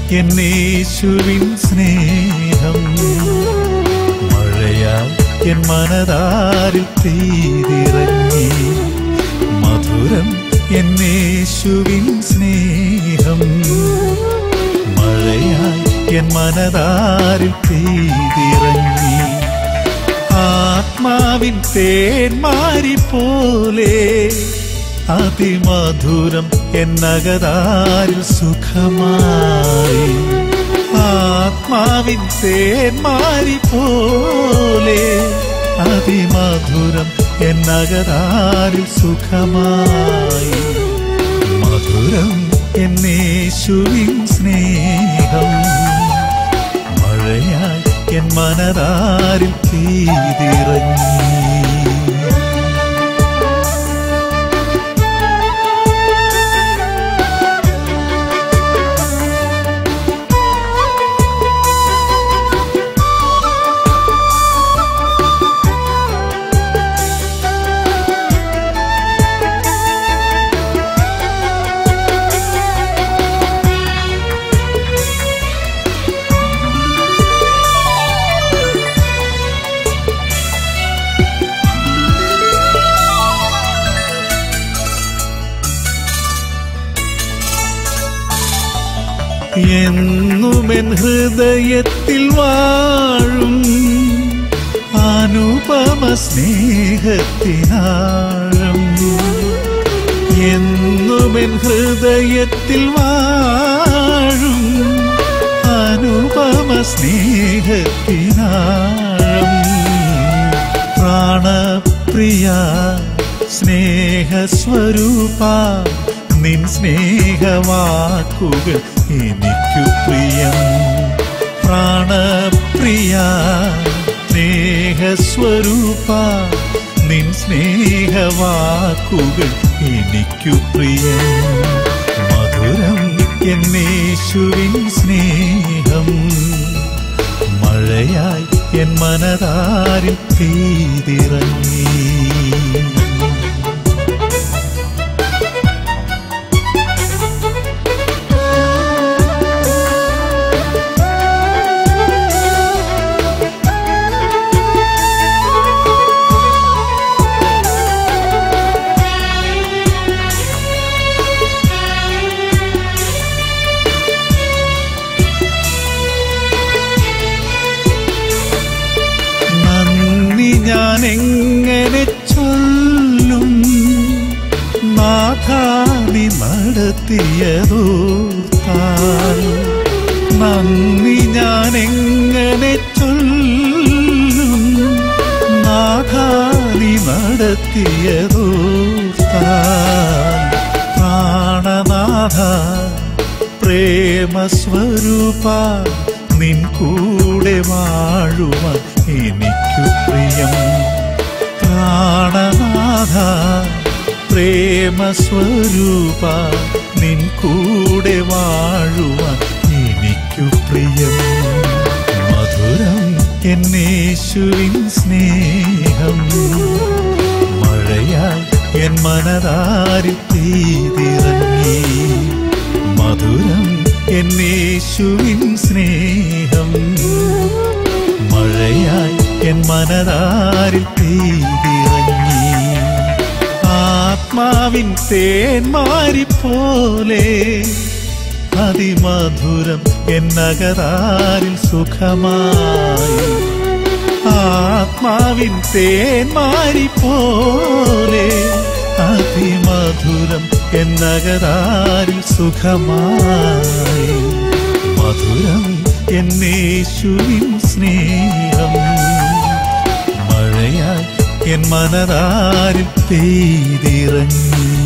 എന്നേശുവിൻ സ്നേഹം മഴയാൽ എൻ മനതാരിൽ പെയ്തിറങ്ങി മധുരം എന്നേശുവിൻ സ്നേഹം മഴയാൽ എൻ മനതാരിൽ പെയ്തിറങ്ങി ആത്മാവിൻ തേന്മാരി പോലെ അതിമധുരം എന്നകതാരിൽ സുഖമായി ആത്മാവിൻ തേന്മാരി പോലെ അതിമധുരം എന്നകതാരിൽ സുഖമായി മധുരം എന്നേശുവിൻ സ്നേഹം മഴയായി എൻ മനതാരിൽ പെയ്തിറങ്ങി എന്നുമെൻ ഹൃദയത്തിൽ വാഴും അനുപമ സ്നേഹത്തിനാഴം എന്നുമെൻ ഹൃദയത്തിൽ വാഴും അനുപമ സ്നേഹത്തിനാഴം പ്രാണപ്രിയ സ്നേഹസ്വരൂപ നിൻ സ്നേഹവാക്കുകൾ എനിക്കു പ്രിയം പ്രാണപ്രിയ സ്നേഹസ്വരൂപ നിൻ സ്നേഹവാക്കുകൾ എനിക്കു പ്രിയം മധുരം എന്നേശുവിൻ സ്നേഹം മഴയായി എൻ മനതാരിൽ പെയ്തിറങ്ങി നന്ദി ഞാൻ എങ്ങനെ ചൊല്ലും നാഥാനി നടത്തിയതോർത്താൽ നന്ദി ഞാൻ എങ്ങനെ ചൊല്ലും നാഥാനി നടത്തിയതോർത്താൽ പ്രാണനാഥ പ്രേമസ്വരൂപ നിൻ കൂടെ വാഴുവാൻ എനിക്കു പ്രിയം പ്രാണനാഥ പ്രേമസ്വരൂപ നിൻ കൂടെ വാഴുവാൻ എനിക്കു പ്രിയം മധുരം എന്നേശുവിൻ സ്നേഹം മഴയായി എൻ മനതാരിൽ പെയ്തിറങ്ങി മധുരം എന്നേശുവിൻ സ്നേഹം മഴയായി എൻ മനതാരിൽ പെയ്തിറങ്ങി ആത്മാവിൻ തേന്മാരി പോലെ അതിമധുരം എന്നകതാരിൽ സുഖമായി ആത്മാവിൻ തേന്മാരി പോലെ അതിമധുരം എന്നകതാരിൽ സുഖമായി മധുരം എന്നേശുവിൻ സ്നേഹം മഴയായി എൻ മനതാരിൽ പെയ്തിറങ്ങി